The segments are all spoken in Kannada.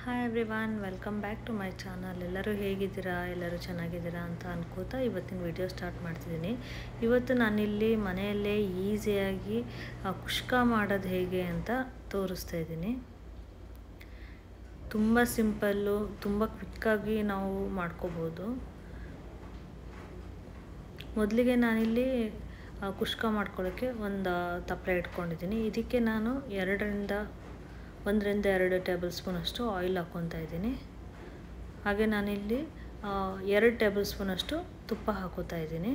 hi everyone welcome back to my channel ಎಲ್ಲರೂ ಹೇಗಿದ್ದೀರಾ ಎಲ್ಲರೂ ಚೆನ್ನಾಗಿದ್ದೀರಾ ಅಂತ ಅನ್ಕೋತಾ ಇವತ್ತಿನ ವಿಡಿಯೋ ಸ್ಟಾರ್ಟ್ ಮಾಡ್ತಿದ್ದೀನಿ ಇವತ್ತು ನಾನಿಲ್ಲಿ ಮನೆಯಲ್ಲೇ ಈಸಿಯಾಗಿ ಆ, ಕುಷ್ಕ ಮಾಡೋದು ಹೇಗೆ ಅಂತ ತೋರಿಸ್ತಾ ಇದ್ದೀನಿ ತುಂಬ ಸಿಂಪಲ್ಲು ತುಂಬ ಕ್ವಿಕ್ಕಾಗಿ ನಾವು ಮಾಡ್ಕೋಬೋದು ಮೊದಲಿಗೆ ನಾನಿಲ್ಲಿ ಆ, ಕುಷ್ಕ ಮಾಡ್ಕೊಳ್ಳೋಕ್ಕೆ ಒಂದು ತಪ್ಪಲೆ ಇಟ್ಕೊಂಡಿದ್ದೀನಿ ಇದಕ್ಕೆ ನಾನು ಎರಡರಿಂದ ಒಂದರಿಂದ ಎರಡು ಟೇಬಲ್ ಸ್ಪೂನಷ್ಟು ಆಯಿಲ್ ಹಾಕ್ಕೊತಾ ಇದ್ದೀನಿ ಹಾಗೆ ನಾನಿಲ್ಲಿ ಆ, ಎರಡು ಟೇಬಲ್ ಸ್ಪೂನಷ್ಟು ತುಪ್ಪ ಹಾಕೋತಾ ಇದ್ದೀನಿ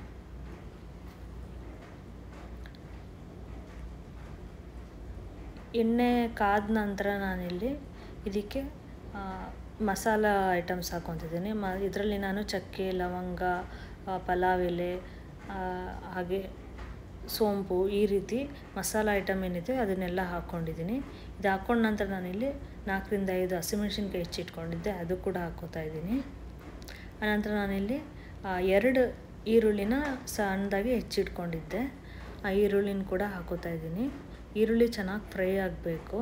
ಎಣ್ಣೆ ಕಾದ ನಂತರ ನಾನಿಲ್ಲಿ ಇದಕ್ಕೆ ಆ, ಮಸಾಲ ಐಟಮ್ಸ್ ಹಾಕ್ಕೊತಿದ್ದೀನಿ ಮ ಇದರಲ್ಲಿ ನಾನು ಚಕ್ಕೆ ಲವಂಗ ಆ, ಪಲಾವ್ ಎಲೆ ಆ, ಹಾಗೆ ಸೋಂಪು ಈ ರೀತಿ ಮಸಾಲ ಐಟಮ್ ಏನಿದೆ ಅದನ್ನೆಲ್ಲ ಹಾಕ್ಕೊಂಡಿದ್ದೀನಿ ಇದು ಹಾಕ್ಕೊಂಡ ನಂತರ ನಾನಿಲ್ಲಿ ನಾಲ್ಕರಿಂದ ಐದು ಹಸಿಮೆಣ್ಸಿನ್ಕಾಯಿ ಹೆಚ್ಚಿಟ್ಕೊಂಡಿದ್ದೆ ಅದು ಕೂಡ ಹಾಕ್ಕೋತಾ ಇದ್ದೀನಿ ಆನಂತರ ನಾನಿಲ್ಲಿ ಆ, ಎರಡು ಈರುಳ್ಳಿನ ಸಣ್ಣದಾಗಿ ಹೆಚ್ಚಿಟ್ಕೊಂಡಿದ್ದೆ ಆ ಈರುಳ್ಳಿನ ಕೂಡ ಹಾಕೋತಾ ಇದ್ದೀನಿ ಈರುಳ್ಳಿ ಚೆನ್ನಾಗಿ ಫ್ರೈ ಆಗಬೇಕು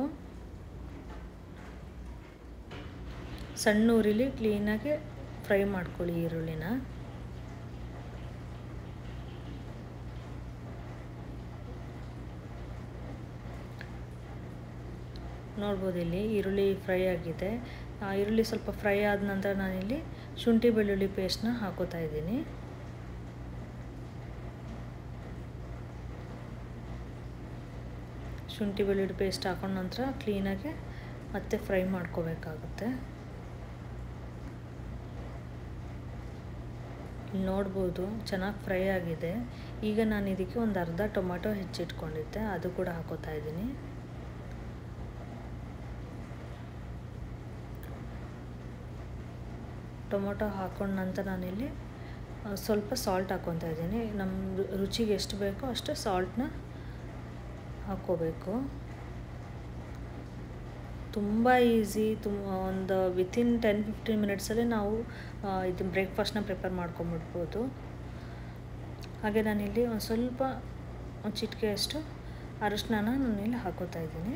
ಸಣ್ಣ ಉರಿಲಿ ಕ್ಲೀನಾಗಿ ಫ್ರೈ ಮಾಡ್ಕೊಳ್ಳಿ ಈರುಳ್ಳಿನ ನೋಡ್ಬೋದು ಇಲ್ಲಿ ಈರುಳ್ಳಿ ಫ್ರೈ ಆಗಿದೆ ಆ ಈರುಳ್ಳಿ ಸ್ವಲ್ಪ ಫ್ರೈ ಆದ ನಂತರ ನಾನಿಲ್ಲಿ ಶುಂಠಿ ಬೆಳ್ಳುಳ್ಳಿ ಪೇಸ್ಟ್ನ ಹಾಕೋತಾ ಇದ್ದೀನಿ ಶುಂಠಿ ಬೆಳ್ಳುಳ್ಳಿ ಪೇಸ್ಟ್ ಹಾಕೊಂಡ ನಂತರ ಕ್ಲೀನಾಗಿ ಮತ್ತೆ ಫ್ರೈ ಮಾಡ್ಕೋಬೇಕಾಗುತ್ತೆ ಇಲ್ಲಿ ನೋಡ್ಬೋದು ಚೆನ್ನಾಗಿ ಫ್ರೈ ಆಗಿದೆ ಈಗ ನಾನು ಇದಕ್ಕೆ ಒಂದು ಅರ್ಧ ಟೊಮೆಟೊ ಹೆಚ್ಚಿಟ್ಕೊಂಡಿದ್ದೆ ಅದು ಕೂಡ ಹಾಕೋತಾ ಇದ್ದೀನಿ ಟೊಮೊಟೊ ಹಾಕೊಂಡ ನಂತರ ನಾನಿಲ್ಲಿ ಸ್ವಲ್ಪ ಸಾಲ್ಟ್ ಹಾಕ್ಕೊತಾ ಇದ್ದೀನಿ ನಮ್ಮ ರುಚಿಗೆ ಎಷ್ಟು ಬೇಕೋ ಅಷ್ಟು ಸಾಲ್ಟ್ನ ಹಾಕ್ಕೋಬೇಕು ತುಂಬ ಈಸಿ ತುಂಬ ಒಂದು ವಿತಿನ್ ಟೆನ್ ಫಿಫ್ಟೀನ್ ಮಿನಿಟ್ಸಲ್ಲಿ ನಾವು ಇದು ಬ್ರೇಕ್ಫಾಸ್ಟ್ನ ಪ್ರಿಪೇರ್ ಮಾಡ್ಕೊಂಬಿಡ್ಬೋದು ಹಾಗೆ ನಾನಿಲ್ಲಿ ಒಂದು ಸ್ವಲ್ಪ ಒಂದು ಚಿಟಿಕೆಯಷ್ಟು ಅರಿಶಿನ ನಾನಿಲ್ಲಿ ಹಾಕೋತಾ ಇದ್ದೀನಿ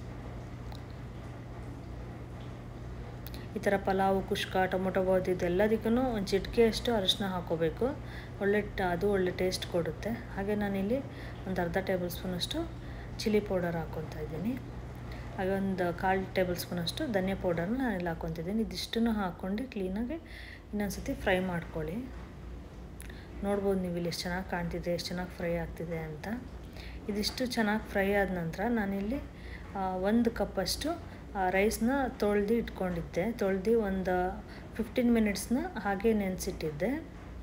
ಈ ಥರ ಪಲಾವು ಕುಷ್ಕ ಟೊಮೊಟೊ ಬಾತ್ ಇದೆಲ್ಲದಕ್ಕೂ ಒಂದು ಚಿಟಿಕೆಯಷ್ಟು ಅರಿಶಿನ ಹಾಕೋಬೇಕು ಒಳ್ಳೆ ಅದು ಒಳ್ಳೆ ಟೇಸ್ಟ್ ಕೊಡುತ್ತೆ ಹಾಗೆ ನಾನಿಲ್ಲಿ ಒಂದು ಅರ್ಧ ಟೇಬಲ್ ಸ್ಪೂನಷ್ಟು ಚಿಲ್ಲಿ ಪೌಡರ್ ಹಾಕ್ಕೊತಾ ಇದ್ದೀನಿ ಹಾಗೆ ಒಂದು ಕಾಲು ಟೇಬಲ್ ಸ್ಪೂನಷ್ಟು ಧನಿಯಾ ಪೌಡರ್ನ ನಾನಿಲ್ಲಿ ಹಾಕ್ಕೊತಿದ್ದೀನಿ ಇದಿಷ್ಟನ್ನು ಹಾಕ್ಕೊಂಡು ಕ್ಲೀನಾಗಿ ಇನ್ನೊಂದು ಸತಿ ಫ್ರೈ ಮಾಡ್ಕೊಳ್ಳಿ ನೋಡ್ಬೋದು ನೀವು ಇಲ್ಲಿ ಎಷ್ಟು ಚೆನ್ನಾಗಿ ಕಾಣ್ತಿದೆ ಎಷ್ಟು ಚೆನ್ನಾಗಿ ಫ್ರೈ ಆಗ್ತಿದೆ ಅಂತ ಇದಿಷ್ಟು ಚೆನ್ನಾಗಿ ಫ್ರೈ ಆದ ನಂತರ ನಾನಿಲ್ಲಿ ಒಂದು ಕಪ್ಪಷ್ಟು ರೈಸ್ನ ತೊಳೆದು ಇಟ್ಕೊಂಡಿದ್ದೆ ತೊಳೆದು ಒಂದು ಫಿಫ್ಟೀನ್ ಮಿನಿಟ್ಸ್ನ ಹಾಗೆ ನೆನೆಸಿಟ್ಟಿದ್ದೆ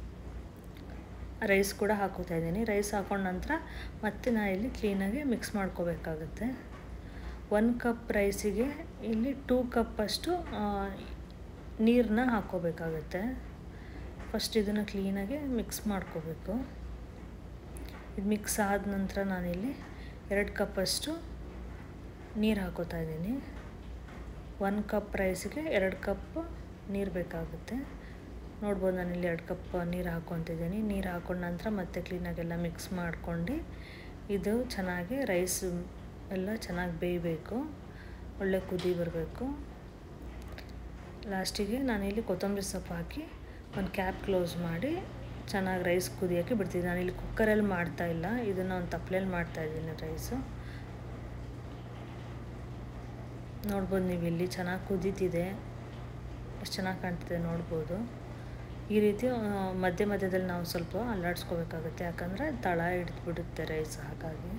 ರೈಸ್ ಕೂಡ ಹಾಕೋತಾ ಇದ್ದೀನಿ ರೈಸ್ ಹಾಕೊಂಡ ನಂತರ ಮತ್ತೆ ನಾನು ಇಲ್ಲಿ ಕ್ಲೀನಾಗಿ ಮಿಕ್ಸ್ ಮಾಡ್ಕೋಬೇಕಾಗುತ್ತೆ ಒಂದು ಕಪ್ ರೈಸಿಗೆ ಇಲ್ಲಿ ಟೂ ಕಪ್ಪಷ್ಟು ನೀರನ್ನ ಹಾಕ್ಕೋಬೇಕಾಗತ್ತೆ ಫಸ್ಟ್ ಇದನ್ನು ಕ್ಲೀನಾಗಿ ಮಿಕ್ಸ್ ಮಾಡ್ಕೋಬೇಕು ಇದು ಮಿಕ್ಸ್ ಆದ ನಂತರ ನಾನಿಲ್ಲಿ ಎರಡು ಕಪ್ಪಷ್ಟು ನೀರು ಹಾಕೋತಾ ಇದ್ದೀನಿ ಒಂದು ಕಪ್ ರೈಸಿಗೆ ಎರಡು ಕಪ್ ನೀರು ಬೇಕಾಗುತ್ತೆ ನೋಡ್ಬೋದು ನಾನಿಲ್ಲಿ ಎರಡು ಕಪ್ ನೀರು ಹಾಕ್ಕೊತಿದ್ದೀನಿ ನೀರು ಹಾಕೊಂಡ ನಂತರ ಮತ್ತೆ ಕ್ಲೀನಾಗೆಲ್ಲ ಮಿಕ್ಸ್ ಮಾಡ್ಕೊಂಡು ಇದು ಚೆನ್ನಾಗಿ ರೈಸ್ ಎಲ್ಲ ಚೆನ್ನಾಗಿ ಬೇಯಬೇಕು ಒಳ್ಳೆ ಕುದಿ ಬರಬೇಕು ಲಾಸ್ಟಿಗೆ ನಾನಿಲ್ಲಿ ಕೊತ್ತಂಬರಿ ಸೊಪ್ಪು ಹಾಕಿ ಒಂದು ಕ್ಯಾಪ್ ಕ್ಲೋಸ್ ಮಾಡಿ ಚೆನ್ನಾಗಿ ರೈಸ್ ಕುದಿಯೋಕ್ಕೆ ಬಿಡ್ತಿದ್ದೀನಿ ನಾನಿಲ್ಲಿ ಕುಕ್ಕರಲ್ಲಿ ಮಾಡ್ತಾಯಿಲ್ಲ ಇದನ್ನು ಒಂದು ತಪ್ಪಲೆಯಲ್ಲಿ ಮಾಡ್ತಾಯಿದ್ದೀನಿ ರೈಸು ನೋಡ್ಬೋದು ನೀವು ಇಲ್ಲಿ ಚೆನ್ನಾಗಿ ಕುದೀತಿದೆ ಎಷ್ಟು ಚೆನ್ನಾಗಿ ಕಾಣ್ತಿದೆ ನೋಡ್ಬೋದು ಈ ರೀತಿ ಮಧ್ಯ ಮಧ್ಯದಲ್ಲಿ ನಾವು ಸ್ವಲ್ಪ ಅಲ್ಲಾಡಿಸ್ಕೋಬೇಕಾಗುತ್ತೆ ಯಾಕಂದರೆ ತಳ ಹಿಡಿದ್ಬಿಡುತ್ತೆ ರೈಸ್ ಹಾಗಾಗಿ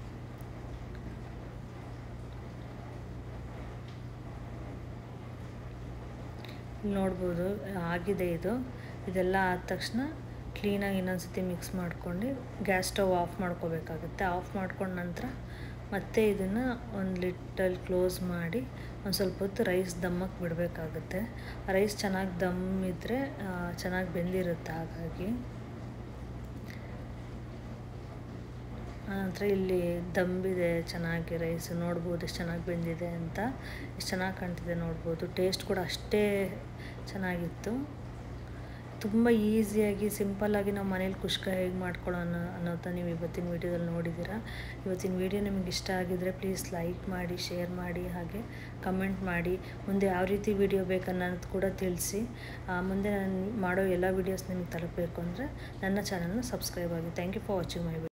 ನೋಡ್ಬೋದು ಆಗಿದೆ ಇದು ಇದೆಲ್ಲ ಆದ ತಕ್ಷಣ ಕ್ಲೀನಾಗಿ ಇನ್ನೊಂದು ಸತಿ ಮಿಕ್ಸ್ ಮಾಡ್ಕೊಂಡು ಗ್ಯಾಸ್ ಸ್ಟವ್ ಆಫ್ ಮಾಡ್ಕೋಬೇಕಾಗುತ್ತೆ ಆಫ್ ಮಾಡ್ಕೊಂಡ ನಂತರ ಮತ್ತೆ ಇದನ್ನು ಒಂದು ಲಿಟ್ಟಲ್ಲಿ ಕ್ಲೋಸ್ ಮಾಡಿ ಒಂದು ಸ್ವಲ್ಪ ಹೊತ್ತು ರೈಸ್ ದಮ್ಮಕ್ಕೆ ಬಿಡಬೇಕಾಗುತ್ತೆ ರೈಸ್ ಚೆನ್ನಾಗಿ ದಮ್ ಇದ್ದರೆ ಚೆನ್ನಾಗಿ ಬೆಂದಿರುತ್ತೆ ಹಾಗಾಗಿ ಆನಂತರ ಇಲ್ಲಿ ದಮ್ಬಿದೆ ಚೆನ್ನಾಗಿ ರೈಸ್ ನೋಡ್ಬೋದು ಎಷ್ಟು ಚೆನ್ನಾಗಿ ಬೆಂದಿದೆ ಅಂತ ಎಷ್ಟು ಚೆನ್ನಾಗಿ ಕಾಣ್ತಿದೆ ನೋಡ್ಬೋದು ಟೇಸ್ಟ್ ಕೂಡ ಅಷ್ಟೇ ಚೆನ್ನಾಗಿತ್ತು ತುಂಬ ಈಸಿಯಾಗಿ ಸಿಂಪಲ್ಲಾಗಿ ನಾವು ಮನೇಲಿ ಕುಷ್ಕ ಹೇಗೆ ಮಾಡ್ಕೊಳ್ಳೋಣ ಅನ್ನೋದನ್ನ ನೀವು ಇವತ್ತಿನ ವೀಡಿಯೋದಲ್ಲಿ ನೋಡಿದ್ದೀರಾ ಇವತ್ತಿನ ವೀಡಿಯೋ ನಿಮಗೆ ಇಷ್ಟ ಆಗಿದರೆ ಪ್ಲೀಸ್ ಲೈಕ್ ಮಾಡಿ ಶೇರ್ ಮಾಡಿ ಹಾಗೆ ಕಮೆಂಟ್ ಮಾಡಿ ಮುಂದೆ ಯಾವ ರೀತಿ ವೀಡಿಯೋ ಬೇಕನ್ನೋದು ಕೂಡ ತಿಳಿಸಿ ಮುಂದೆ ನಾನು ಮಾಡೋ ಎಲ್ಲ ವೀಡಿಯೋಸ್ ನಿಮಗೆ ತಲುಪಬೇಕು ಅಂದರೆ ನನ್ನ ಚಾನಲ್ನ ಸಬ್ಸ್ಕ್ರೈಬ್ ಆಗಿ thank you for watching my video